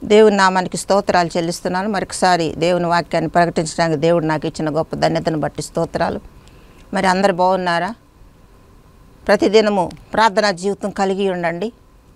దేవుని నామానికి స్తోత్రాలు చెల్లిస్తున్నాను మరొకసారి దేవుని వాక్యాన్ని ప్రకటించడానికి దేవుడు నాకు ఇచ్చిన గొప్ప ధన్యతను బట్టి స్తోత్రాలు మరి అందరు బాగున్నారా ప్రతిదినము ప్రార్థనా జీవితం కలిగి ఉండండి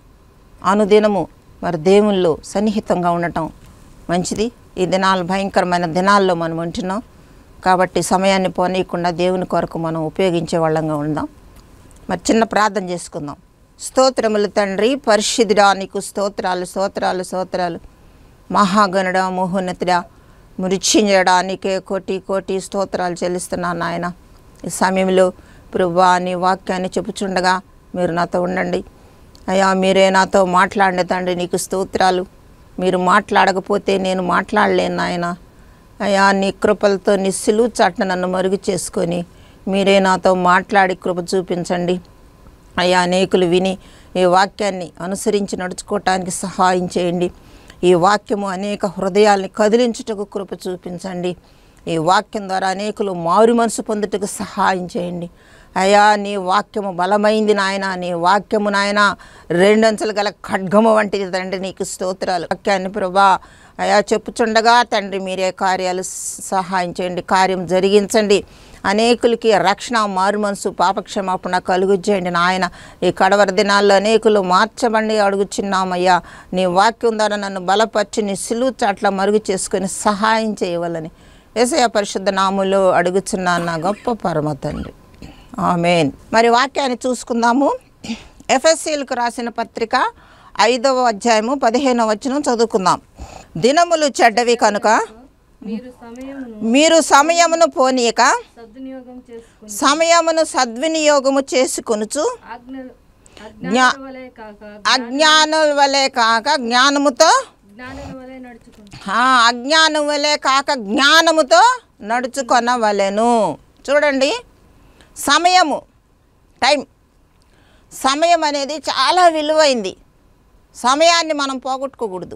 అనుదినము మరి దేవుల్లో సన్నిహితంగా ఉండటం మంచిది ఈ దినాలు భయంకరమైన దినాల్లో మనం ఉంటున్నాం కాబట్టి సమయాన్ని పోనీయకుండా దేవుని కొరకు మనం ఉపయోగించే వాళ్ళంగా ఉందాం మరి చిన్న ప్రార్థన చేసుకుందాం స్తోత్రములు తండ్రి పరిశుద్ధుడా నీకు స్తోత్రాలు స్తోత్రాలు స్తోత్రాలు మహాగణుడా మోహోన్నతుడా మృత్యుంజడా నీకే కోటి కోటి స్తోత్రాలు చెల్లిస్తున్నాను నాయన ఈ సమయంలో ప్రభా నీ వాక్యాన్ని చెప్పుచుండగా మీరు నాతో ఉండండి అయ్యా మీరే నాతో మాట్లాడిన తండ్రి నీకు స్తోత్రాలు మీరు మాట్లాడకపోతే నేను మాట్లాడలేను నాయన అయ్యా నీ కృపలతో నీ సిలువు చాటున నన్ను మరుగు చేసుకొని మీరే నాతో మాట్లాడి కృప చూపించండి అయ్యా అనేకులు విని ఈ వాక్యాన్ని అనుసరించి నడుచుకోవటానికి సహాయం చేయండి ఈ వాక్యము అనేక హృదయాల్ని కదిలించుటకు కృప చూపించండి ఈ వాక్యం ద్వారా అనేకులు మారు మనసు పొందుటకు సహాయం చేయండి అయ్యా నీ వాక్యము బలమైంది నాయన నీ వాక్యము నాయన రెండంచెలు గల ఖడ్గము వంటిది తండ్రి నీకు స్తోత్రాలు వాక్యాన్ని ప్రభా అయా చెప్పుచుండగా తండ్రి మీరే కార్యాలు సహాయం చేయండి కార్యం జరిగించండి అనేకులకి రక్షణ మారు మనసు పాపక్షమాపణ కలుగు చేయండి నాయన ఈ కడవర దినాల్లో అనేకులు మార్చబండి అడుగుచున్నామయ్యా నీ వాక్యం ద్వారా నన్ను బలపరిచి నీ సిలువు చాట్ల మరుగు చేసుకొని సహాయం చేయవలని ఏసయ పరిశుద్ధ నాములో అడుగుచున్నాను నా గొప్ప పరమ తండ్రి ఆమెన్ మరి వాక్యాన్ని చూసుకుందాము ఎఫ్ఎస్సీలకు రాసిన పత్రిక ఐదవ అధ్యాయము పదిహేనవ వచనం చదువుకుందాం దినములు చెడ్డవి కనుక మీరు సమయమును మీరు సమయమును పోనీయక సద్వినియోగం చేసుకుని సమయమును సద్వినియోగము చేసుకొనుచు ఆజ్ఞ అజ్ఞానుల వలె కాక అజ్ఞానుల వలె కాక జ్ఞానముతో జ్ఞానుల వలె నడుచుకుని ఆ, అజ్ఞానం వలె కాక జ్ఞానముతో నడుచుకొనవలెను చూడండి సమయము టైం సమయం అనేది చాలా విలువైంది సమయాన్ని మనం పోగొట్టుకోకూడదు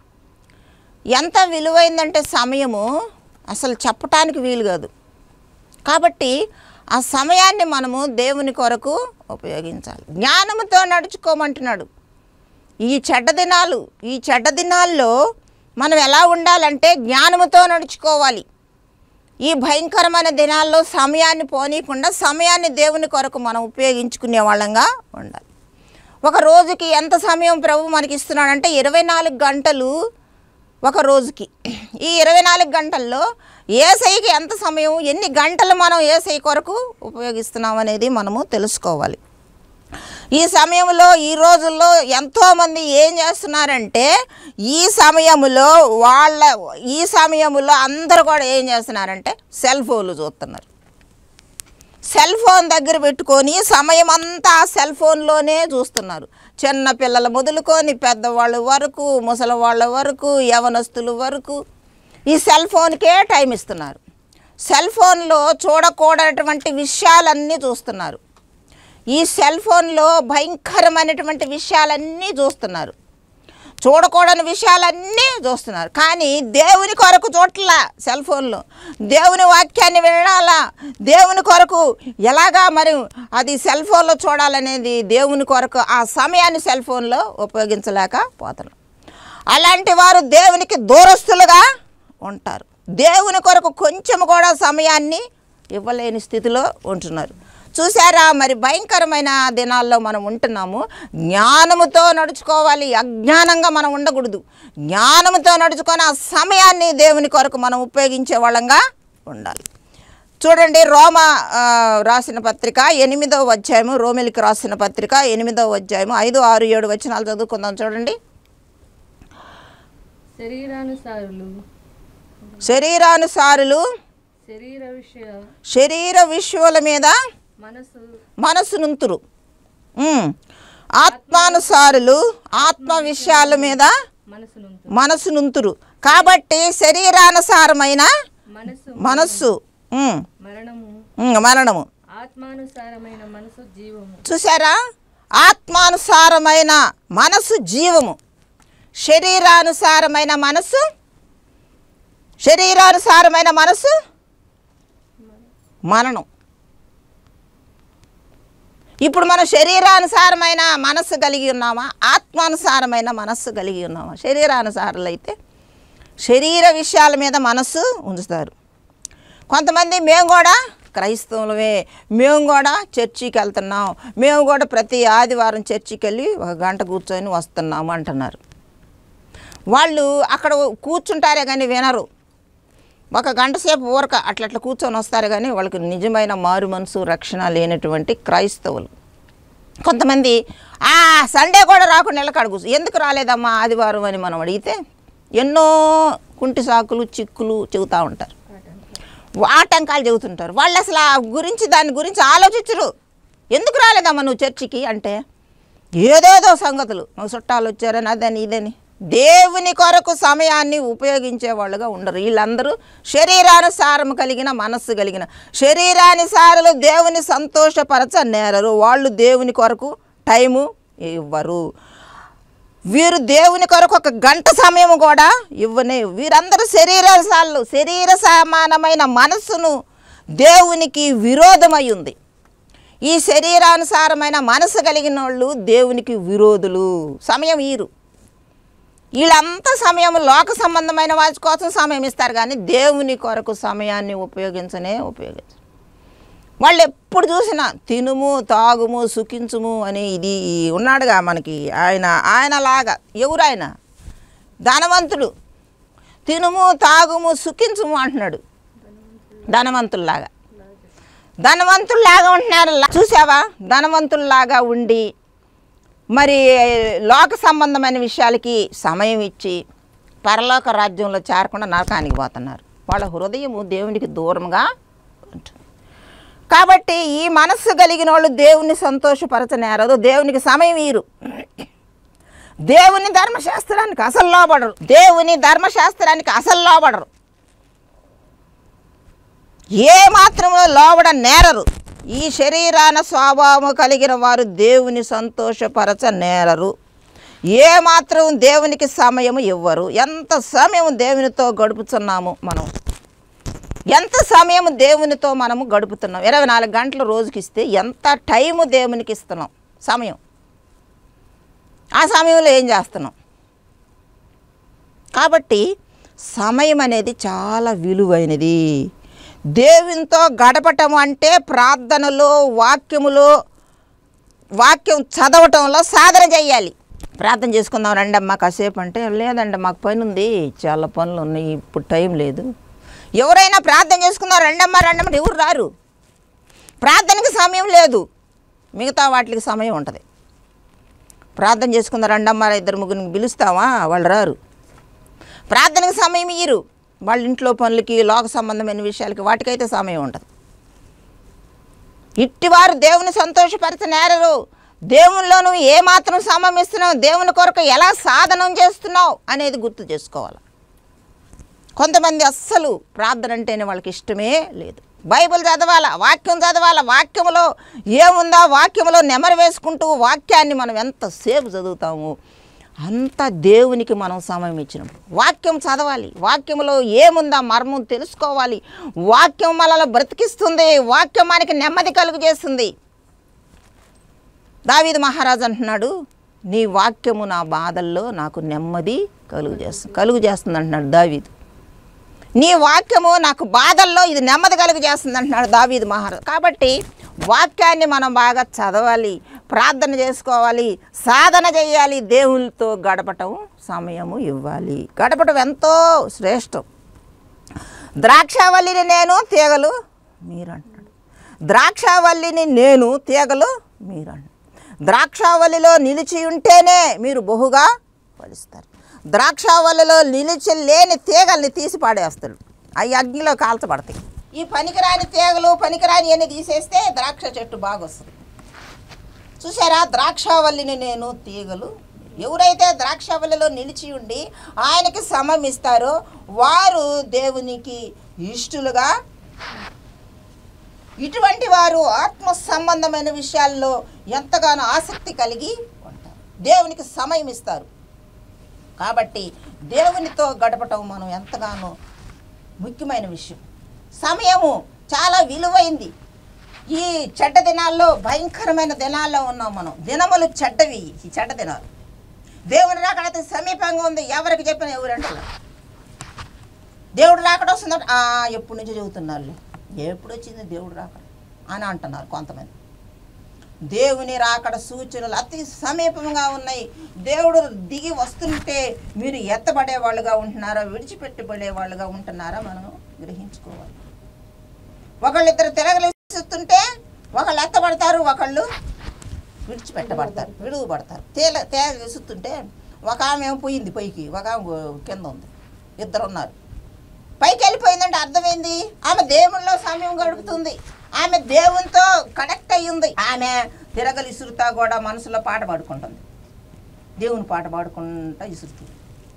ఎంత విలువైందంటే సమయము అసలు చెప్పటానికి వీలు కాదు కాబట్టి ఆ సమయాన్ని మనము దేవుని కొరకు ఉపయోగించాలి జ్ఞానముతో నడుచుకోమంటున్నాడు ఈ చెడ్డ దినాలు ఈ చెడ్డ దినాల్లో మనం ఎలా ఉండాలంటే జ్ఞానముతో నడుచుకోవాలి ఈ భయంకరమైన దినాల్లో సమయాన్ని పోనీయకుండా సమయాన్ని దేవుని కొరకు మనం ఉపయోగించుకునే వాళ్ళంగా ఉండాలి ఒక రోజుకి ఎంత సమయం ప్రభు మనకి ఇస్తున్నాడంటే ఇరవై నాలుగు గంటలు ఒక రోజుకి ఈ ఇరవై నాలుగు గంటల్లో ఏసైకి ఎంత సమయం ఎన్ని గంటలు మనం ఏసై కొరకు ఉపయోగిస్తున్నాం అనేది మనము తెలుసుకోవాలి ఈ సమయంలో ఈ రోజుల్లో ఎంతోమంది ఏం చేస్తున్నారంటే ఈ సమయంలో వాళ్ళ ఈ సమయంలో అందరూ కూడా ఏం చేస్తున్నారంటే సెల్ ఫోన్లు చూస్తున్నారు సెల్ ఫోన్ దగ్గర పెట్టుకొని సమయం అంతా ఆ సెల్ ఫోన్లోనే చూస్తున్నారు చిన్న పిల్లల మొదలుకొని పెద్దవాళ్ళ వరకు ముసలి వాళ్ళ వరకు యవనస్తుల వరకు ఈ సెల్ ఫోన్కే టైం ఇస్తున్నారు సెల్ ఫోన్లో చూడకూడనటువంటి విషయాలన్నీ చూస్తున్నారు ఈ సెల్ ఫోన్లో భయంకరమైనటువంటి విషయాలన్నీ చూస్తున్నారు చూడకూడని విషయాలన్నీ చూస్తున్నారు కానీ దేవుని కొరకు చూడట్లా సెల్ ఫోన్లో దేవుని వాక్యాన్ని వినాలా దేవుని కొరకు ఎలాగా మరి అది సెల్ ఫోన్లో చూడాలనేది దేవుని కొరకు ఆ సమయాన్ని సెల్ ఫోన్లో ఉపయోగించలేకపోతున్నారు అలాంటి వారు దేవునికి దూరస్తులుగా ఉంటారు దేవుని కొరకు కొంచెం కూడా సమయాన్ని ఇవ్వలేని స్థితిలో ఉంటున్నారు చూసారా మరి భయంకరమైన దినాల్లో మనం ఉంటున్నాము జ్ఞానముతో నడుచుకోవాలి అజ్ఞానంగా మనం ఉండకూడదు జ్ఞానముతో నడుచుకొని ఆ సమయాన్ని దేవుని కొరకు మనం ఉపయోగించే వాళ్ళంగా ఉండాలి చూడండి రోమ ఆ, రాసిన పత్రిక ఎనిమిదవ అధ్యాయము రోమిలికి రాసిన పత్రిక ఎనిమిదవ అధ్యాయము ఐదు ఆరు ఏడు వచనాలు చదువుకుందాం చూడండి శరీరానుసారులు శరీరానుసారులు శరీర విషయ శరీర విషయాల మీద మనసు మనసునుంతురు ఉమ్. ఆత్మానుసారులు ఆత్మ విషయాల మీద మనసును మనసునుంతురు కాబట్టి శరీరానుసారమైన మనసు మనస్సు ఉమ్, మరణము ఉమ్, మరణము ఆత్మానుసారమైన మనసు జీవము చూసారా ఆత్మానుసారమైన మనసు జీవము శరీరానుసారమైన మనసు శరీరానుసారమైన మనసు మరణం ఇప్పుడు మనం శరీరానుసారమైన మనస్సు కలిగి ఉన్నామా ఆత్మానుసారమైన మనస్సు కలిగి ఉన్నామా శరీరానుసారులు అయితే శరీర విషయాల మీద మనస్సు ఉంచుతారు కొంతమంది మేము కూడా క్రైస్తవులమే మేము కూడా చర్చికి వెళ్తున్నాం మేము కూడా ప్రతి ఆదివారం చర్చికి వెళ్ళి ఒక గంట కూర్చొని వస్తున్నాము అంటున్నారు వాళ్ళు అక్కడ కూర్చుంటారే కానీ వినరు ఒక గంట సేపు ఊరక అట్లా అట్లా కూర్చొని వస్తారు కానీ వాళ్ళకి నిజమైన మారు మనసు రక్షణ లేనటువంటి క్రైస్తవులు కొంతమంది ఆ సండే కూడా రాకుండా నిలకడ కూర్చో ఎందుకు రాలేదమ్మా ఆదివారం అని మనం అడిగితే ఎన్నో కుంటి సాకులు చిక్కులు చెబుతూ ఉంటారు ఆటంకాలు చెబుతుంటారు వాళ్ళు అసలు ఆ గురించి దాని గురించి ఆలోచించరు ఎందుకు రాలేదమ్మా నువ్వు చర్చికి అంటే ఏదేదో సంగతులు నువ్వు చుట్టాలు వచ్చారని అదని ఇదని దేవుని కొరకు సమయాన్ని ఉపయోగించే వాళ్ళుగా ఉండరు వీళ్ళందరూ శరీరానుసారం కలిగిన మనస్సు కలిగిన శరీరానుసారులు దేవుని సంతోషపరచ నేరరు వాళ్ళు దేవుని కొరకు టైము ఇవ్వరు వీరు దేవుని కొరకు ఒక గంట సమయం కూడా ఇవ్వనే వీరందరూ శరీరసాలు శరీర సమానమైన మనస్సును దేవునికి విరోధమై ఉంది ఈ శరీరానుసారమైన మనసు కలిగిన వాళ్ళు దేవునికి విరోధులు సమయం ఈరు వీళ్ళంతా సమయం లోక సంబంధమైన వాటి కోసం సమయం ఇస్తారు కానీ దేవుని కొరకు సమయాన్ని ఉపయోగించనే ఉపయోగించరు వాళ్ళు ఎప్పుడు చూసినా తినుము తాగుము సుఖించుము అని ఇది ఉన్నాడుగా మనకి ఆయన ఆయనలాగా ఎవరు ఆయన ధనవంతుడు తినుము తాగుము సుఖించుము అంటున్నాడు ధనవంతుల్లాగా ధనవంతుల్లాగా ఉంటున్నారు చూసావా ధనవంతుల్లాగా ఉండి మరి లోక సంబంధమైన విషయాలకి సమయం ఇచ్చి పరలోక రాజ్యంలో చేరకుండా నరకానికి పోతున్నారు వాళ్ళ హృదయము దేవునికి దూరంగా ఉంటుంది కాబట్టి ఈ మనస్సు కలిగిన వాళ్ళు దేవుని సంతోషపరచనేరదు దేవునికి సమయం ఇరు దేవుని ధర్మశాస్త్రానికి అసలు లోబడరు దేవుని ధర్మశాస్త్రానికి అసలు లోబడరు ఏ మాత్రము లోబడ నేరరు ఈ శరీరాన స్వభావము కలిగిన వారు దేవుని సంతోషపరచ నేరరు ఏ మాత్రం దేవునికి సమయం ఇవ్వరు ఎంత సమయం దేవునితో గడుపుతున్నాము మనం ఎంత సమయం దేవునితో మనము గడుపుతున్నాం ఇరవై నాలుగు గంటలు రోజుకి ఇస్తే ఎంత టైము దేవునికి ఇస్తున్నాం సమయం ఆ సమయంలో ఏం చేస్తున్నాం కాబట్టి సమయం అనేది చాలా విలువైనది దేవునితో గడపటం అంటే ప్రార్థనలో వాక్యములో వాక్యం చదవటంలో సాధన చేయాలి ప్రార్థన చేసుకుందాం రండి అమ్మా కాసేపు అంటే లేదండి మాకు పని ఉంది చాలా పనులు ఉన్నాయి ఇప్పుడు టైం లేదు ఎవరైనా ప్రార్థన చేసుకుందాం రండమ్మా రండమ్మ ఎవరు రారు ప్రార్థనకి సమయం లేదు మిగతా వాటికి సమయం ఉంటుంది ప్రార్థన చేసుకుందాం రండమ్మా ఇద్దరు ముగ్గురిని పిలుస్తావా వాళ్ళు రారు ప్రార్థనకు సమయం ఇయ్యరు వాళ్ళ ఇంట్లో పనులకి లోక సంబంధమైన విషయాలకి వాటికైతే సమయం ఉంటుంది ఇట్టివారు దేవుని సంతోషపరచనేరరు దేవునిలో నువ్వు ఏమాత్రం సమయం ఇస్తున్నావు దేవుని కొరకు ఎలా సాధనం చేస్తున్నావు అనేది గుర్తు చేసుకోవాలి కొంతమంది అస్సలు ప్రార్థన అంటేనే వాళ్ళకి ఇష్టమే లేదు బైబిల్ చదవాలా వాక్యం చదవాలా వాక్యంలో ఏముందా వాక్యంలో నెమరు వేసుకుంటూ వాక్యాన్ని మనం ఎంతసేపు చదువుతాము అంత దేవునికి మనం సమయం ఇచ్చినప్పుడు వాక్యం చదవాలి వాక్యంలో ఏముందా మర్మం తెలుసుకోవాలి వాక్యం మనల్ని బ్రతికిస్తుంది వాక్యం మనకి నెమ్మది కలుగు చేస్తుంది దావీదు మహారాజు అంటున్నాడు నీ వాక్యము నా బాధల్లో నాకు నెమ్మది కలుగు చేస్తుంది కలుగు చేస్తుంది అంటున్నాడు దావీదు నీ వాక్యము నాకు బాధల్లో ఇది నెమ్మది కలుగు చేస్తుంది అంటున్నాడు దావీదు మహారాజు కాబట్టి వాక్యాన్ని మనం బాగా చదవాలి ప్రార్థన చేసుకోవాలి సాధన చేయాలి దేవునితో గడపటం సమయము ఇవ్వాలి గడపటం ఎంతో శ్రేష్టం ద్రాక్షావల్లిని నేను తీగలు మీరు అంటున్నాడు ద్రాక్షావల్లిని నేను తీగలు మీరు అంటున్నాడు ద్రాక్షావల్లిలో నిలిచి ఉంటేనే మీరు బహుగా ఫలిస్తారు ద్రాక్షావల్లిలో నిలిచి లేని తీగల్ని తీసి పాడేస్తాడు అవి అగ్నిలో కాల్చబడతాయి ఈ పనికిరాని తీగలు పనికిరాని అన్ని తీసేస్తే ద్రాక్ష చెట్టు బాగా వస్తుంది చూసారా ద్రాక్షావల్లిని నేను తీగలు ఎవరైతే ద్రాక్షావల్లిలో నిలిచి ఉండి ఆయనకి సమయం ఇస్తారో వారు దేవునికి ఇష్టలుగా ఇటువంటి వారు ఆత్మ సంబంధమైన విషయాల్లో ఎంతగానో ఆసక్తి కలిగి ఉంటారు దేవునికి సమయం ఇస్తారు కాబట్టి దేవునితో గడపటం మనం ఎంతగానో ముఖ్యమైన విషయం సమయము చాలా విలువైంది ఈ చెడ్డ దినాల్లో భయంకరమైన దినాల్లో ఉన్నాం మనం దినములు చెడ్డవి ఈ చెడ్డ దినాలు దేవుని రాకడ అతి సమీపంగా ఉంది ఎవరికి చెప్పిన ఎవరంటారు దేవుడు రాకడ వస్తుందంట "ఆ, ఎప్పటి నుంచి చదువుతున్నారు ఎప్పుడు వచ్చింది దేవుడు రాకడ అని అంటున్నారు కొంతమంది దేవుని రాకడ సూచనలు అతి సమీపంగా ఉన్నాయి దేవుడు దిగి వస్తుంటే మీరు ఎత్తబడే వాళ్ళుగా ఉంటున్నారా విడిచిపెట్టబడే వాళ్ళుగా ఉంటున్నారా మనం గ్రహించుకోవాలి ఒకళ్ళిద్దరు తిరగలిస్తుంటే ఒకళ్ళు ఎత్తబడతారు ఒకళ్ళు విడిచిపెట్టబడతారు విడువబడతారు తేల తేగ విసుతుంటే ఒక ఆమె ఏమో పోయింది పైకి ఒక ఆమె కింద ఉంది ఇద్దరు ఉన్నారు పైకి వెళ్ళిపోయిందంటే అర్థమైంది ఆమె దేవునిలో సమయం గడుపుతుంది ఆమె దేవునితో కనెక్ట్ అయ్యి ఉంది ఆమె తిరగలి ఇసురుతా కూడా మనసులో పాట పాడుకుంటుంది దేవుని పాట పాడుకుంటా ఇసురుతుంది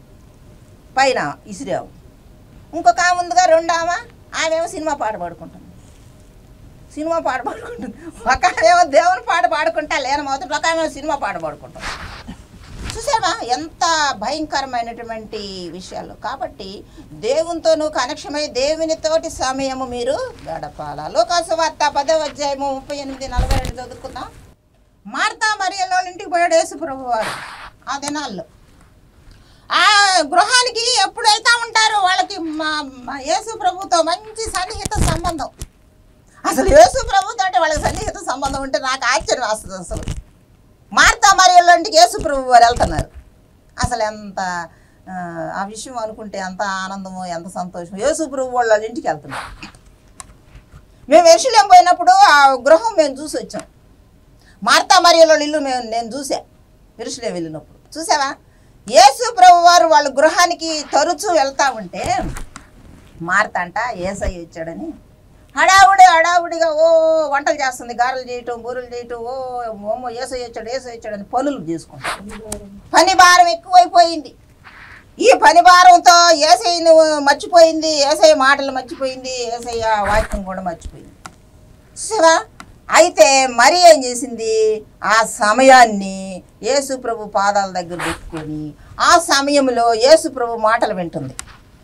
పైన ఇసిరావు ఇంకొక ఆమె ఉందిగా రెండు ఆమె ఆమె ఏమో సినిమా పాట పాడుకుంటుంది సినిమా పాట పాడుకుంటుంది ఒక ఆమె ఏమో దేవుని పాట పాడుకుంటా లేని మొదటి ఒక ఆమె సినిమా పాట పాడుకుంటుంది చూసావా ఎంత భయంకరమైనటువంటి విషయాలు కాబట్టి దేవునితో నువ్వు కనెక్షన్ అయ్యి దేవునితోటి సమయము మీరు గడపాల లోకాసు వార్త పదో అధ్యాయము ముప్పై ఎనిమిది నలభై రెండు చదువుకుందాం మార్తా మరియలో ఇంటికి పోయాడు యేసు ప్రభు వారు ఆ దినాల్లో ఆ గృహానికి ఎప్పుడు వెళ్తా ఉంటారు వాళ్ళకి మా మా యేసు ప్రభుతో మంచి సన్నిహిత సంబంధం అసలు యేసు ప్రభుతో వాళ్ళకి సన్నిహిత సంబంధం ఉంటే నాకు ఆశ్చర్యం వస్తుంది అసలు మార్తా మరియల్లోంటికి యేసు ప్రభు వారు వెళ్తున్నారు అసలు ఎంత ఆ, ఆ విషయం అనుకుంటే ఎంత ఆనందమో ఎంత సంతోషం యేసు ప్రభు వాళ్ళ వాళ్ళ ఇంటికి వెళ్తున్నారు మేము ఎరుసలేం పోయినప్పుడు ఆ గృహం మేము చూసి వచ్చాం మార్తా మరియల ఇల్లు మేము నేను చూసా ఎరుసలేం వెళ్ళినప్పుడు చూసావా యేసు ప్రభు వారు వాళ్ళ గృహానికి తరచూ వెళ్తా ఉంటే మార్త అంట ఏసయ్య వచ్చాడని హడావుడి హడావుడిగా ఓ వంటలు చేస్తుంది గారెలు చేయటం బూరెలు చేయటం ఓ ఓమో ఏసయ్య వచ్చాడు ఏసయ్య వచ్చాడు అని పనులు చేసుకుంటాం పని భారం ఎక్కువైపోయింది ఈ పని భారంతో ఏసయ్యను మర్చిపోయింది ఏసయ్య మాటలు మర్చిపోయింది ఏసయ్య వాక్యం కూడా మర్చిపోయింది చూసావా అయితే మరి ఏం చేసింది ఆ సమయాన్ని యేసు ప్రభు పాదాల దగ్గర పెట్టుకొని ఆ సమయంలో యేసు ప్రభు మాటలు వింటుంది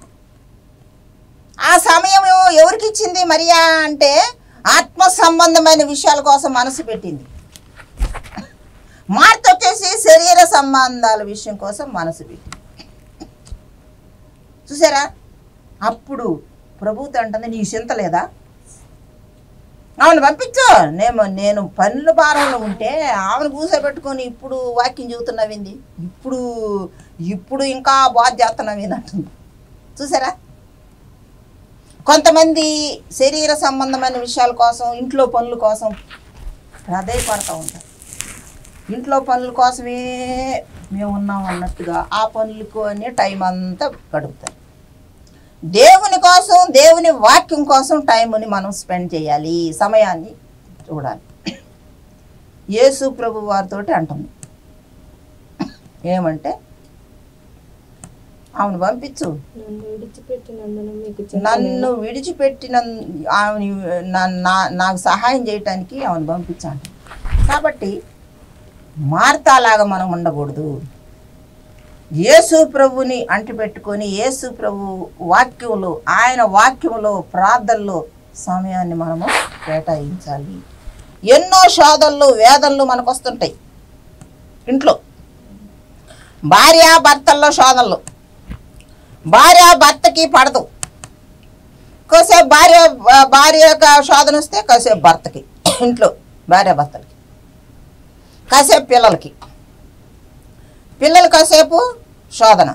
ఆ సమయం ఎవరికి ఇచ్చింది మరియా అంటే ఆత్మ సంబంధమైన విషయాల కోసం మనసు పెట్టింది మార్త వచ్చేసి శరీర సంబంధాల విషయం కోసం మనసు పెట్టింది చూసారా అప్పుడు ప్రభుతో అంటుంది నీ చింత లేదా ఆమెను పంపించు నేను నేను పనుల భారంలో ఉంటే ఆమెను కూసోబెట్టుకొని ఇప్పుడు వాక్యం చెబుతున్నావింది ఇప్పుడు ఇప్పుడు ఇంకా బాధ చేస్తున్నావింది అంటుంది చూసారా కొంతమంది శరీర సంబంధమైన విషయాల కోసం ఇంట్లో పనుల కోసం హృదయపడతా ఉంటారు ఇంట్లో పనుల కోసమే మేము ఉన్నాం అన్నట్టుగా ఆ పనులకు అనే టైం అంతా గడుపుతారు దేవుని కోసం దేవుని వాక్యం కోసం టైంని మనం స్పెండ్ చేయాలి సమయాన్ని చూడాలి యేసు ప్రభు వారితో అంటుంది ఏమంటే ఆమెను పంపించు నన్ను విడిచిపెట్టినందున మీకు నన్ను విడిచిపెట్టిన ఆమెని నా- నా- నాకు సహాయం చేయటానికి ఆమెను పంపించాను కాబట్టి మార్తాలాగా మనం ఉండకూడదు యేసు ప్రభుని అంటిపెట్టుకొని యేసు ప్రభు వాక్యంలో ఆయన వాక్యంలో ప్రార్థనలో సమయాన్ని మనము కేటాయించాలి ఎన్నో శోధనలు వేదనలు మనకు వస్తుంటాయి ఇంట్లో భార్య భర్తల్లో శోధనలు భార్య భర్తకి పడదు కాసేపు భార్య భార్య యొక్క శోధన వస్తే కాసేపు భర్తకి ఇంట్లో భార్య భర్తలకి కాసేపు పిల్లలకి పిల్లలు కాసేపు శోధన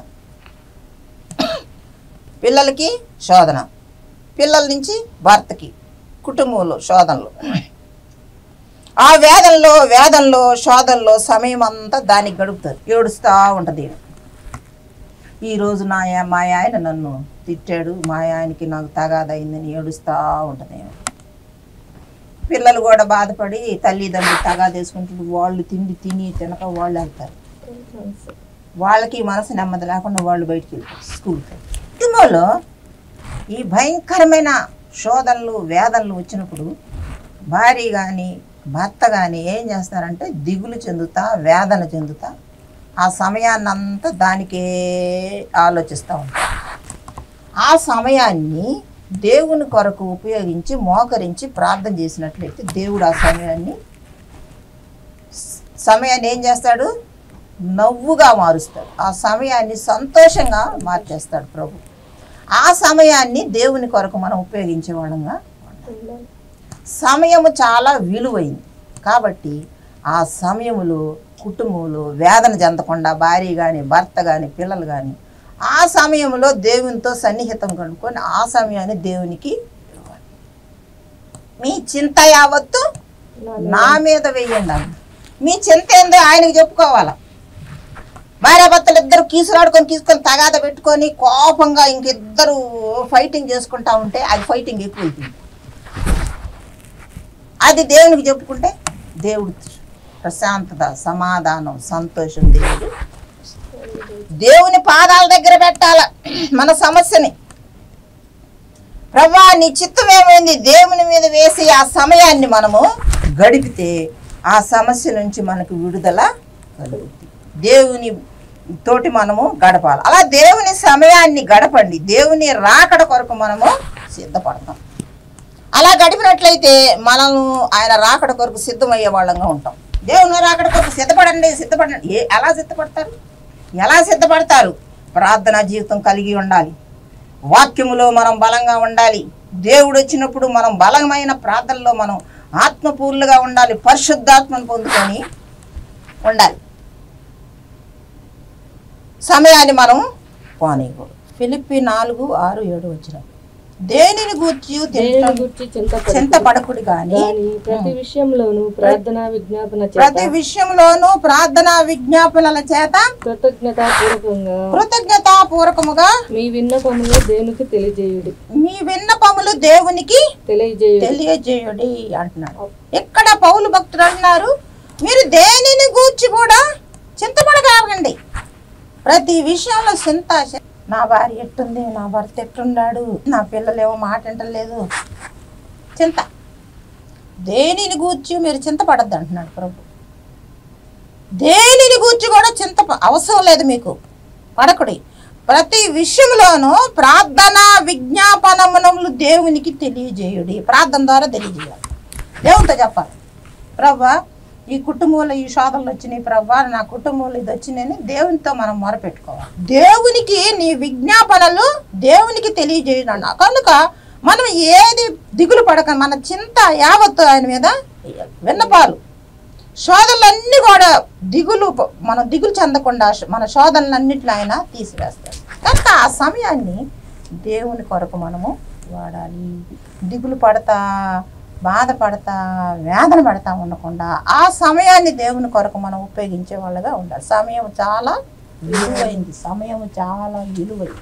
పిల్లలకి శోధన పిల్లల నుంచి భర్తకి కుటుంబంలో శోధనలు ఆ వేదనలో వేదనలో శోధనలో సమయం అంతా దానికి గడుపుతారు ఏడుస్తూ ఉంటుంది ఈరోజు నా యా- మా ఆయన నన్ను తిట్టాడు మా ఆయనకి నాకు తగాదైందని ఏడుస్తూ ఉంటుంది పిల్లలు కూడా బాధపడి తల్లిదండ్రులు తగాదేసుకుంటూ వాళ్ళు తిండి తిని తినక వాళ్ళు వెళ్తారు వాళ్ళకి మనసు నెమ్మది లేకుండా వాళ్ళు బయటికి వెళ్తారు స్కూల్కి కుటుంబంలో ఈ భయంకరమైన శోధనలు వేదనలు వచ్చినప్పుడు భార్య కానీ భర్త కానీ ఏం చేస్తారంటే దిగులు చెందుతా వేదన చెందుతా ఆ సమయాన్నంతా దానికే ఆలోచిస్తూ ఉంటారు ఆ సమయాన్ని దేవుని కొరకు ఉపయోగించి మోకరించి ప్రార్థన చేసినట్లయితే దేవుడు ఆ సమయాన్ని సమయాన్ని ఏం చేస్తాడు నవ్వుగా మారుస్తాడు ఆ సమయాన్ని సంతోషంగా మార్చేస్తాడు ప్రభు ఆ సమయాన్ని దేవుని కొరకు మనం ఉపయోగించే వాళ్ళంగా ఉండాలి. సమయము చాలా విలువైంది కాబట్టి ఆ సమయములో కుటుంబంలో వేదన చెందకుండా భార్య కానీ భర్త కానీ పిల్లలు కానీ ఆ సమయంలో దేవునితో సన్నిహితం కనుక్కొని ఆ సమయాన్ని దేవునికి ఇవ్వాలి మీ చింత యావత్తు నా నా మీద వెయ్యండి అన్న మీ చింత ఏందో ఆయనకు చెప్పుకోవాలా భార్యాభర్తలు ఇద్దరు కీసులాడుకొని తీసుకొని తగాద పెట్టుకొని కోపంగా ఇంకిద్దరు ఫైటింగ్ చేసుకుంటా ఉంటే అది ఫైటింగ్ ఎక్కువైపోయింది అది దేవునికి చెప్పుకుంటే దేవుడు ప్రశాంతత సమాధానం సంతోషం దేవుడు దేవుని పాదాల దగ్గర పెట్టాల మన సమస్యని ప్రభా నీ చిత్తం ఏమైంది దేవుని మీద వేసి ఆ సమయాన్ని మనము గడిపితే ఆ సమస్య నుంచి మనకు విడుదల కలుగుతుంది దేవుని తోటి మనము గడపాలి అలా దేవుని సమయాన్ని గడపండి దేవుని రాకడ కొరకు మనము సిద్ధపడతాం అలా గడిపినట్లయితే మనము ఆయన రాకడ కొరకు సిద్ధమయ్యే వాళ్ళంగా ఉంటాం దేవుని రాకడ కొరకు సిద్ధపడండి సిద్ధపడండి ఏ ఎలా సిద్ధపడతారు ఎలా సిద్ధపడతారు ప్రార్థనా జీవితం కలిగి ఉండాలి వాక్యములో మనం బలంగా ఉండాలి దేవుడు వచ్చినప్పుడు మనం బలమైన ప్రార్థనలో మనం ఆత్మపూర్లుగా ఉండాలి పరిశుద్ధాత్మను పొందుకొని ఉండాలి సమయాన్ని మనం పోనీయకూడదు ఫిలిప్పి నాలుగు ఆరు ఏడు వచ్చిన దేనిని గూర్చి దేనిని గురించి చింతపడకు. చింతపడకుడు కానీ కానీ ప్రతి విషయంలోనూ ప్రార్థన విజ్ఞాపన చేత ప్రతి విషయంలోనూ ప్రార్థన విజ్ఞాపనల చేత కృతజ్ఞతాపూర్వకంగా కృతజ్ఞతాపూర్వకముగా మీ విన్నపములు దేవునికి తెలియజేయుడి మీ విన్నపములు దేవునికి తెలియజేయుడి తెలియజేయుడి అంటున్నాడు ఇక్కడ పౌలు భక్తుడు అంటున్నారు మీరు దేనిని గూర్చి కూడా చింతపడకాకండి ప్రతి విషయంలో చింత నా భార్య ఎట్టుంది నా భర్త ఎట్టున్నాడు నా పిల్లలేమో మాట వింటలేదు చింత దేనిని గూర్చి మీరు చింతపడద్దు అంటున్నాడు ప్రభు దేనిని గూర్చి కూడా చింత ప- అవసరం లేదు మీకు పడకుడి ప్రతి విషయంలోనూ ప్రార్థన విజ్ఞాపనమునములు దేవునికి తెలియజేయుడి ప్రార్థన ద్వారా తెలియజేయాలి దేవునితో చెప్పాలి ప్రభా ఈ కుటుంబంలో ఈ శోధనలు వచ్చినాయి ప్రభా నా కుటుంబంలో ఇది వచ్చినాయని దేవునితో మనం మొరపెట్టుకోవాలి దేవునికి నీ విజ్ఞాపనలు దేవునికి తెలియజేయడం కనుక మనం ఏది దిగులు పడక మన చింత యావత్తు ఆయన మీద వేయాలి. విన్నపాలు శోధనలన్నీ కూడా దిగులు ప- మనం దిగులు చెందకుండా శ- మన శోధనలన్నింటిని ఆయన తీసివేస్తాడు కనుక ఆ సమయాన్ని దేవుని కొరకు మనము వాడాలి దిగులు పడతా బాధపడతా వేదన పడతా ఉండకుండా ఆ సమయాన్ని దేవుని కొరకు మనం ఉపయోగించే వాళ్ళగా ఉండాలి సమయం చాలా విలువైంది సమయం చాలా విలువైంది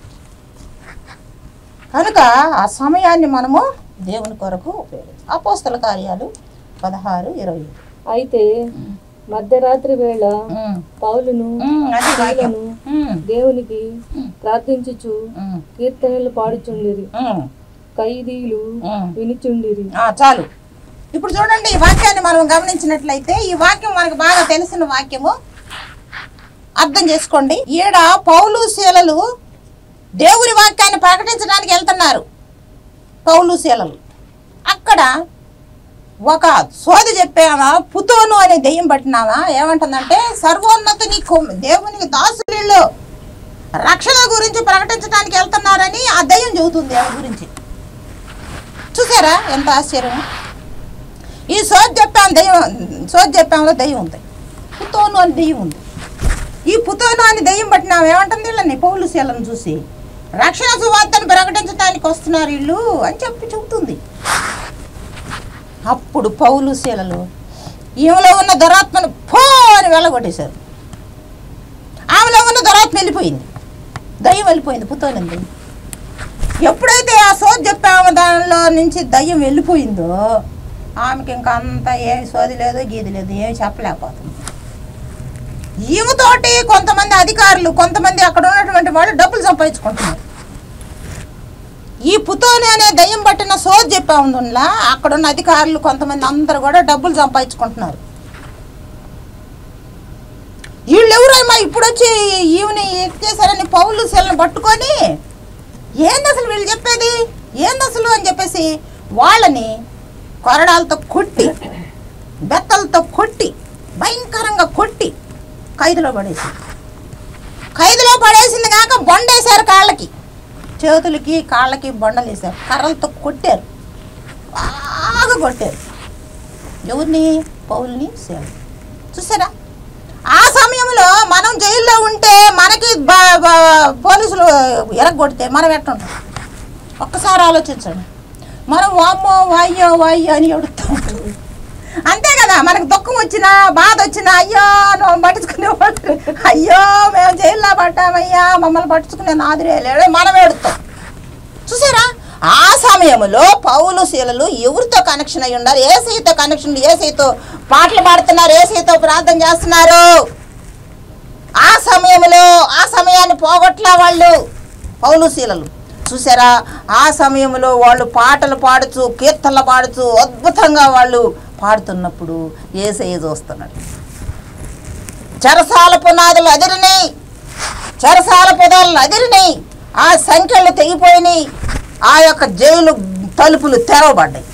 కనుక ఆ సమయాన్ని మనము దేవుని కొరకు ఉపయోగించాలి అపోస్తల కార్యాలు పదహారు ఇరవై అయితే మధ్యరాత్రి వేళ ఉమ్. పౌలును ఉమ్, అది వాక్యం. స్త్రీలను ఉమ్, దేవునికి ప్రార్థించుచు ఉమ్, కీర్తనలు పాడుచుండిరి ఉమ్, ఖైదీలు ఉమ్. వినిచుండిరి ఆ, చాలు ఇప్పుడు చూడండి ఈ వాక్యాన్ని మనం గమనించినట్లయితే ఈ వాక్యం మనకు బాగా తెలిసిన వాక్యము అర్థం చేసుకోండి ఈడ పౌలు శీలలు దేవుని వాక్యాన్ని ప్రకటించడానికి వెళ్తున్నారు పౌలు శీలలు అక్కడ ఒక సోది చెప్పామా పుతోను అనే దెయ్యం పట్టినామా ఏమంటుందంటే సర్వోన్నతుని కొమ్- దేవునికి దాసులు రక్షణ గురించి ప్రకటించడానికి వెళ్తున్నారని ఆ దెయ్యం చెబుతుంది ఆమె గురించి చూసారా ఎంత ఆశ్చర్యం ఈ సోది చెప్పాం దెయ్యం సోది చెప్పాంలో దెయ్యం ఉంది పుతోను అని దెయ్యం ఉంది ఈ పుతోను అని దెయ్యం పట్టిన ఆమె ఏమంటుంది వీళ్ళని పౌలు శీలను చూసి రక్షణ సువార్తను ప్రకటించడానికి వస్తున్నారు వీళ్ళు అని చెప్పి చెబుతుంది అప్పుడు పౌలు శీలలు ఈమెలో ఉన్న దురాత్మను పో అని వెళ్ళగొట్టేశారు ఆమెలో ఉన్న దురాత్మ వెళ్ళిపోయింది దయ్యం వెళ్ళిపోయింది పుతోని దయ్యం ఎప్పుడైతే ఆ సోది చెప్పాము దానిలో నుంచి దయ్యం వెళ్ళిపోయిందో ఆమెకి ఇంకా అంత ఏమి సోది లేదు గీది లేదు ఏమి చెప్పలేకపోతుంది ఈమెతోటి కొంతమంది అధికారులు కొంతమంది అక్కడ ఉన్నటువంటి వాళ్ళు డబ్బులు సంపాదించుకుంటున్నారు ఈ పుతోని అనే దయ్యం పట్టిన సోది చెప్పా ఉందిలా అక్కడ ఉన్న అధికారులు కొంతమంది అందరు కూడా డబ్బులు సంపాదించుకుంటున్నారు వీళ్ళు ఎవరైనా ఇప్పుడు వచ్చి ఈమెని ఎత్తేసారని పౌలు సెల్ని పట్టుకొని ఏంది అసలు వీళ్ళు చెప్పేది ఏంది అసలు అని చెప్పేసి వాళ్ళని కొరడాలతో కొట్టి బెత్తలతో కొట్టి భయంకరంగా కొట్టి ఖైదులో పడేసి ఖైదులో పడేసింది కాక బొండేశారు కాళ్ళకి చేతులకి కాళ్ళకి బొండలు వేశారు కర్రలతో కొట్టారు బాగా కొట్టారు ఎవరిని పౌల్ని సేవ చూసారా ఆ సమయంలో మనం జైల్లో ఉంటే మనకి బ- బ- పోలీసులు ఎరగొడితే మనం ఎట్టుంటాం ఒక్కసారి ఆలోచించండి మనం వామ్మో వాయ్యో వాయ్యో అని ఎడుతాం అంతే కదా మనకు దుఃఖం వచ్చినా బాధ వచ్చినా అయ్యో నువ్వు పట్టించుకునేవాళ్ళు అయ్యో మేము జైల్లో పడ్డామయ్యా మమ్మల్ని పట్టించుకునే నాదురే లేడు మనం ఎడుతాం చూసారా ఆ సమయంలో పౌలు శీలలు ఎవరితో కనెక్షన్ అయి ఉన్నారు ఏసైతో కనెక్షన్ ఏసైతో పాటలు పాడుతున్నారు ఏసైతో ప్రార్థన చేస్తున్నారు ఆ సమయంలో ఆ సమయాన్ని పోగొట్లా వాళ్ళు పౌలు శీలలు చూసారా ఆ సమయంలో వాళ్ళు పాటలు పాడుతూ కీర్తనలు పాడుతూ అద్భుతంగా వాళ్ళు పాడుతున్నప్పుడు ఏసయ్య చూస్తున్నాడు చెరసాల పునాదులు అదిరినాయి చెరసాల పునాదులు అదిరినాయి ఆ సంఖ్యలు తెగిపోయినాయి ఆ యొక్క జైలు తలుపులు తెరవబడ్డాయి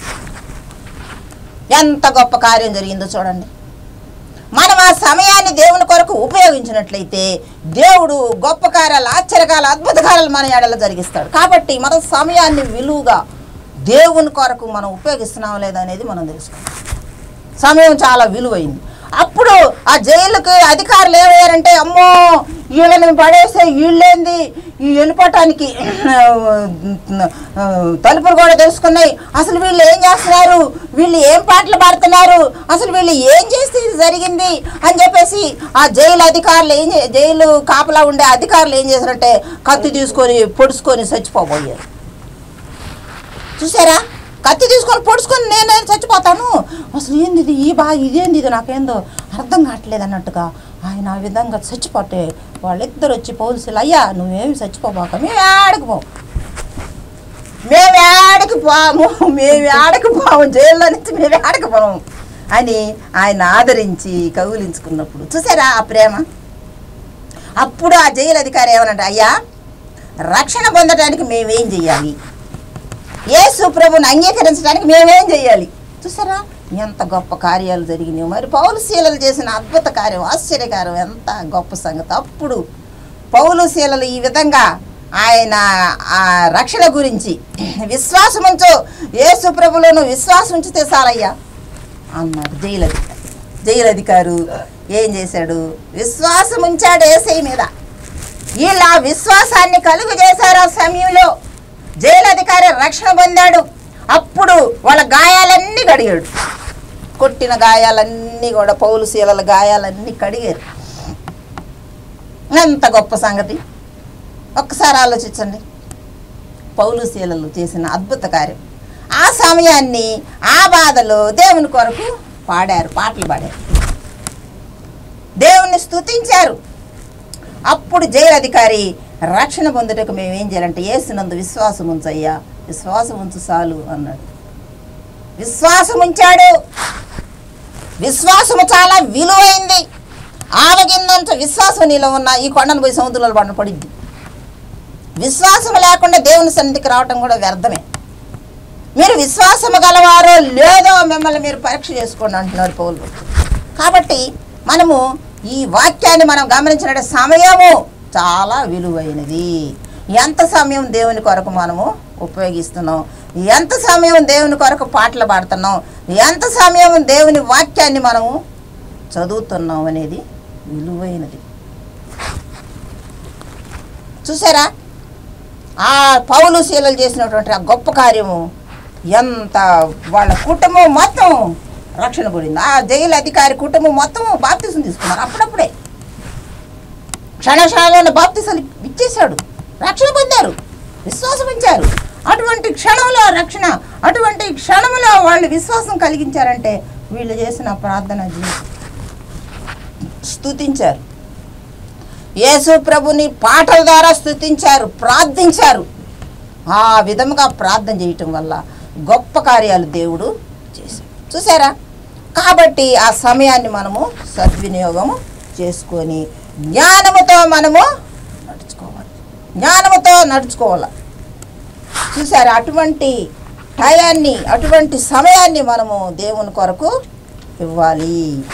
ఎంత గొప్ప కార్యం జరిగిందో చూడండి మనం ఆ సమయాన్ని దేవుని కొరకు ఉపయోగించినట్లయితే దేవుడు గొప్ప కార్యాలు ఆశ్చర్యకాలు అద్భుత కార్యాలు మన ఎడల జరిగిస్తాడు కాబట్టి మన సమయాన్ని విలువగా దేవుని కొరకు మనం ఉపయోగిస్తున్నాం లేదా అనేది మనం తెలుసుకోవాలి సమయం చాలా విలువైంది అప్పుడు ఆ జైలుకి అధికారులు ఏమయ్యారంటే అమ్మో వీళ్ళని పడేస్తే వీళ్ళేంది ఈ వెళ్ళిపోవటానికి ఆ, తలుపులు కూడా తెలుసుకున్నాయి అసలు వీళ్ళు ఏం చేస్తున్నారు వీళ్ళు ఏం పాటలు పాడుతున్నారు అసలు వీళ్ళు ఏం చేస్తే ఇది జరిగింది అని చెప్పేసి ఆ జైలు అధికారులు ఏం చే- జైలు కాపలా ఉండే అధికారులు ఏం చేశారంటే కత్తి తీసుకొని పొడుచుకొని చచ్చిపోబోయారు చూసారా కత్తి తీసుకొని పొడుచుకొని నేను చచ్చిపోతాను అసలు ఏంది ఇది ఈ బా ఇదేంది ఇది నాకేందో అర్థం కావట్లేదు అన్నట్టుగా ఆయన ఆ విధంగా చచ్చిపోతే వాళ్ళిద్దరు వచ్చి పోలీసులు అయ్యా నువ్వేమి చచ్చిపోబాక మేము ఆడకు పోం మేము ఆడకు పోము మేము ఆడకు పోము జైల్లో నుంచి మేము ఆడకు పోము అని ఆయన ఆదరించి కౌలించుకున్నప్పుడు చూసారా ఆ ప్రేమ అప్పుడు ఆ జైలు అధికారి ఏమనంటే అయ్యా రక్షణ పొందడానికి మేమేం చెయ్యాలి యేసు ప్రభుని అంగీకరించడానికి మేమేం చేయాలి చూసారా ఎంత గొప్ప కార్యాలు జరిగినాయి మరి పౌలు శీలలు చేసిన అద్భుత కార్యం ఆశ్చర్యకారం ఎంత గొప్ప సంగతి అప్పుడు పౌలు శీలలు ఈ విధంగా ఆయన ఆ రక్షణ గురించి విశ్వాసం ఉంచు యేసు ప్రభులను విశ్వాసం ఉంచితే చాలయ్యా అన్నాడు జైలు అధికారి జైలు అధికారు ఏం చేశాడు విశ్వాసం ఉంచాడు ఏసై మీద వీళ్ళు ఆ విశ్వాసాన్ని కలుగు చేశారు ఆ సమయంలో జైలు అధికారి రక్షణ పొందాడు అప్పుడు వాళ్ళ గాయాలన్నీ కడిగాడు కొట్టిన గాయాలన్నీ కూడా పౌలు శీలల గాయాలన్నీ కడిగారు ఎంత గొప్ప సంగతి ఒక్కసారి ఆలోచించండి పౌలు శీలలు చేసిన అద్భుత కార్యం ఆ సమయాన్ని ఆ బాధలో దేవుని కొరకు పాడారు పాటలు పాడారు దేవుణ్ణి స్తుతించారు అప్పుడు జైలు అధికారి రక్షణ పొందుటకు మేము ఏం చేయాలంటే ఏసునందు విశ్వాసం ఉంచయ్యా విశ్వాసం ఉంచు చాలు అన్నాడు విశ్వాసం ఉంచాడు విశ్వాసము చాలా విలువైంది ఆవగిన్నంత విశ్వాసం నీలో ఉన్న ఈ కొండను పోయి సముద్రంలో పడిన పడిద్ది విశ్వాసం లేకుండా దేవుని సన్నిధికి రావటం కూడా వ్యర్థమే మీరు విశ్వాసము గలవారో లేదో మిమ్మల్ని మీరు పరీక్ష చేసుకోండి అంటున్నాడు పౌలు కాబట్టి మనము ఈ వాక్యాన్ని మనం గమనించిన సమయము చాలా విలువైనది ఎంత సమయం దేవుని కొరకు మనము ఉపయోగిస్తున్నాం ఎంత సమయం దేవుని కొరకు పాటలు పాడుతున్నాం ఎంత సమయం దేవుని వాక్యాన్ని మనము చదువుతున్నాం అనేది విలువైనది చూసారా ఆ పౌలు శీలలు చేసినటువంటి ఆ గొప్ప కార్యము ఎంత వాళ్ళ కుటుంబం మొత్తం రక్షణ పడింది ఆ జైలు అధికారి కుటుంబం మొత్తం బాప్తిసం తీసుకున్నారు అప్పుడప్పుడే క్షణక్షణంలోనే బాప్తిసాలు ఇచ్చేశాడు రక్షణ పొందారు విశ్వాసం ఉంచారు అటువంటి క్షణంలో రక్షణ అటువంటి క్షణంలో వాళ్ళు విశ్వాసం కలిగించారంటే వీళ్ళు చేసిన ప్రార్థన జీవితం స్తుతించారు యేసు ప్రభుని పాటల ద్వారా స్తుతించారు ప్రార్థించారు ఆ విధముగా ప్రార్థన చేయటం వల్ల గొప్ప కార్యాలు దేవుడు చేశాడు చూసారా కాబట్టి ఆ సమయాన్ని మనము సద్వినియోగము చేసుకొని జ్ఞానముతో మనము నడుచుకోవాలి జ్ఞానముతో నడుచుకోవాలి చూసారు అటువంటి టయాన్ని అటువంటి సమయాన్ని మనము దేవుని కొరకు ఇవ్వాలి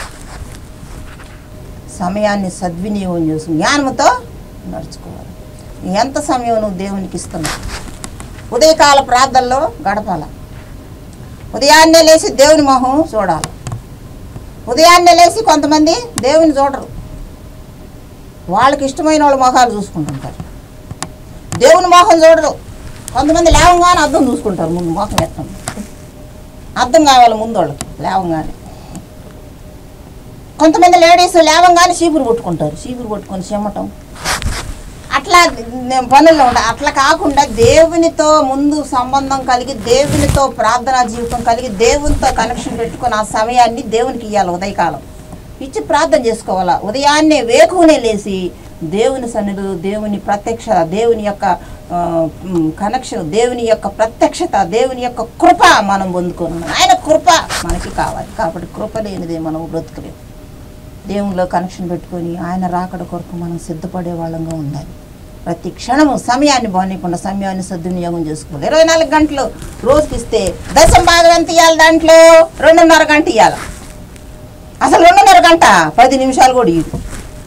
సమయాన్ని సద్వినియోగం చేసి జ్ఞానంతో నడుచుకోవాలి ఎంత సమయం నువ్వు దేవునికి ఇస్తున్నావు ఉదయకాల ప్రార్థనలో గడపాల ఉదయాన్నే లేచి దేవుని మొహం చూడాలి ఉదయాన్నే లేచి కొంతమంది దేవుని చూడరు వాళ్ళకి ఇష్టమైన వాళ్ళ మొహాలు చూసుకుంటుంటారు దేవుని మొహం చూడరు కొంతమంది లేవంగానే అద్దం చూసుకుంటారు ముందు మొహం ఎట్టం అర్థం కావాలి ముందు వాళ్ళకి లేవంగానే కొంతమంది లేడీస్ లేవంగానే చీపురు కొట్టుకుంటారు చీపురు కొట్టుకొని చెమ్మటం అట్లా నేను పనుల్లో ఉంటా అట్లా కాకుండా దేవునితో ముందు సంబంధం కలిగి దేవునితో ప్రార్థనా జీవితం కలిగి దేవునితో కనెక్షన్ పెట్టుకొని ఆ సమయాన్ని దేవునికి ఇవ్వాలి ఉదయకాలం ఇచ్చి ప్రార్థన చేసుకోవాలా ఉదయాన్నే వేకునే లేచి దేవుని సన్నిధి దేవుని ప్రత్యక్ష దేవుని యొక్క ఆ, ఉమ్, కనెక్షన్ దేవుని యొక్క ప్రత్యక్షత దేవుని యొక్క కృప మనం పొందుకున్నాం ఆయన కృప మనకి కావాలి కాబట్టి కృప లేనిదే మనం బ్రతుకులేము దేవునిలో కనెక్షన్ పెట్టుకొని ఆయన రాకడ కొరకు మనం సిద్ధపడే వాళ్ళంగా ఉండాలి ప్రతి క్షణము సమయాన్ని బాగులేకుండా సమయాన్ని సద్వినియోగం చేసుకోవాలి ఇరవై నాలుగు గంటలు రోజుకి ఇస్తే దశం భాగం ఎంత ఇవ్వాలి దాంట్లో రెండున్నర గంట ఇవ్వాలి అసలు రెండున్నర గంట పది నిమిషాలు కూడా ఇవ్వు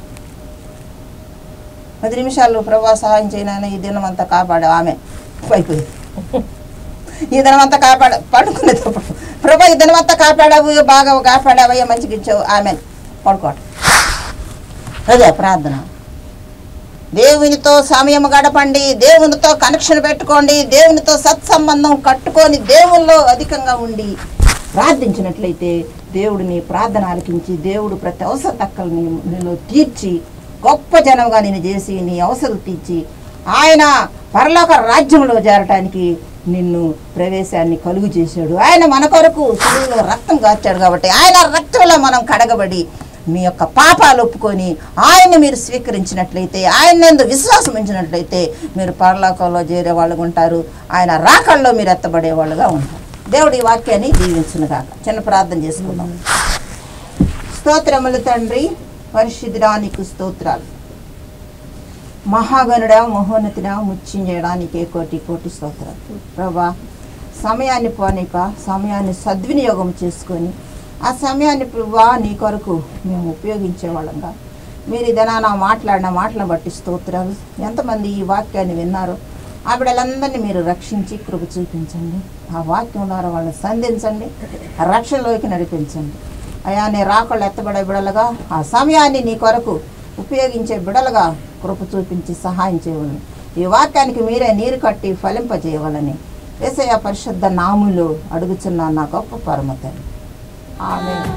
పది నిమిషాలు ప్రభా సహాయం చేయనని ఈ దినం అంతా కాపాడు ఆమె అయిపోయింది ఈ దినమంతా కాపాడ పడుకునేటప్పుడు ప్రభా ఈ దినమంతా కాపాడావు బాగా కాపాడావయ్యా మంచిగా ఇచ్చావు ఆమె పడుకోవటం అదే ప్రార్థన దేవునితో సమయం గడపండి దేవునితో కనెక్షన్ పెట్టుకోండి దేవునితో సత్సంబంధం కట్టుకొని దేవుల్లో అధికంగా ఉండి ప్రార్థించినట్లయితే దేవుడిని ప్రార్థన ఆలకించి దేవుడు ప్రతి అవసర తక్కల్ని నీలో తీర్చి గొప్ప జనంగా నేను చేసి నీ అవసరం తీర్చి ఆయన పరలోక రాజ్యంలో చేరటానికి నిన్ను ప్రవేశాన్ని కలుగు చేశాడు ఆయన మన కొరకు శరీరంలో రక్తం కార్చాడు కాబట్టి ఆయన రక్తంలో మనం కడగబడి మీ యొక్క పాపాలు ఒప్పుకొని ఆయన్ని మీరు స్వీకరించినట్లయితే ఆయన ఎందు విశ్వాసం ఉంచినట్లయితే మీరు పరలోకంలో చేరే వాళ్ళగా ఉంటారు ఆయన రాకల్లో మీరు ఎత్తబడే వాళ్ళుగా ఉంటారు దేవుడి ఈ వాక్యాన్ని దీవించును కాక చిన్న ప్రార్థన చేసుకుందాం స్తోత్రములు తండ్రి పరిశుద్ధుడానికి స్తోత్రాలు మహాగణుడా మహోన్నతుడా ముచ్చించేయడానికి కోటి కోటి స్తోత్రాలు ప్రభా సమయాన్ని పోనీక సమయాన్ని సద్వినియోగం చేసుకొని ఆ సమయాన్ని ప్రభా నీ కొరకు మేము ఉపయోగించే వాళ్ళంగా మీరు ఇదనా నా మాట్లాడిన మాటలను బట్టి స్తోత్రాలు ఎంతమంది ఈ వాక్యాన్ని విన్నారో ఆ బిడ్డలందరినీ మీరు రక్షించి కృప చూపించండి ఆ వాక్యం ద్వారా వాళ్ళని సంధించండి ఆ రక్షణలోకి నడిపించండి అయా నీ రాకళ్ళు ఎత్తబడే బిడలుగా ఆ సమయాన్ని నీ కొరకు ఉపయోగించే బిడలుగా కృప చూపించి సహాయం చేయవాలని ఈ వాక్యానికి మీరే నీరు కట్టి ఫలింపజేయవాలని ఏసయ్య పరిశుద్ధ నాములు అడుగుచున్న నా గొప్ప పరమతని ఆమె